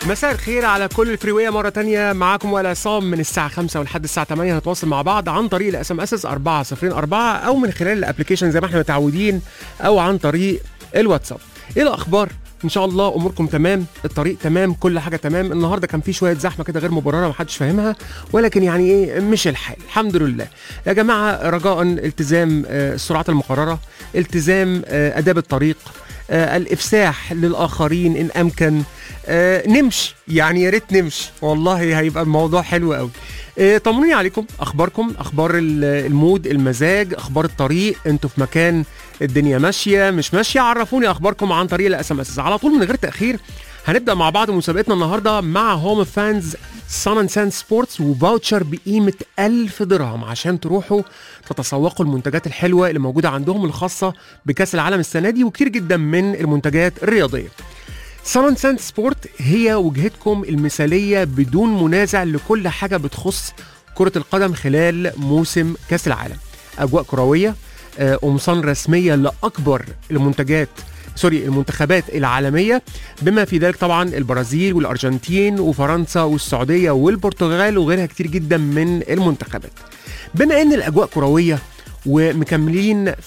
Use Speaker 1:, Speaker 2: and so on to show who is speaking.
Speaker 1: مساء الخير على كل الفريوية مرة تانية معاكم وائل عصام من الساعة 5 ولحد الساعة 8 هنتواصل مع بعض عن طريق الاس ام اس 404 أو من خلال الابلكيشن زي ما احنا متعودين أو عن طريق الواتساب. إيه الأخبار؟ ان شاء الله اموركم تمام الطريق تمام كل حاجه تمام النهارده كان في شويه زحمه كده غير مبرره محدش فاهمها ولكن يعني ايه مش الحال الحمد لله يا جماعه رجاء التزام آه، السرعات المقرره التزام آه، اداب الطريق آه، الافساح للاخرين ان امكن آه، نمشي يعني يا ريت نمشي والله هيبقى الموضوع حلو قوي آه، طمنوني عليكم اخباركم اخبار ال- المود المزاج اخبار الطريق انتوا في مكان الدنيا ماشيه مش ماشيه عرفوني اخباركم عن طريق الاس ام اس على طول من غير تاخير هنبدا مع بعض مسابقتنا النهارده مع هوم فانز سان اند ساند سبورتس وفاوتشر بقيمه 1000 درهم عشان تروحوا تتسوقوا المنتجات الحلوه اللي موجوده عندهم الخاصه بكاس العالم السنه دي وكتير جدا من المنتجات الرياضيه سان ساند سبورت هي وجهتكم المثاليه بدون منازع لكل حاجه بتخص كره القدم خلال موسم كاس العالم اجواء كرويه آه، قمصان رسميه لاكبر المنتجات سوري المنتخبات العالميه بما في ذلك طبعا البرازيل والارجنتين وفرنسا والسعوديه والبرتغال وغيرها كتير جدا من المنتخبات بما ان الاجواء كرويه ومكملين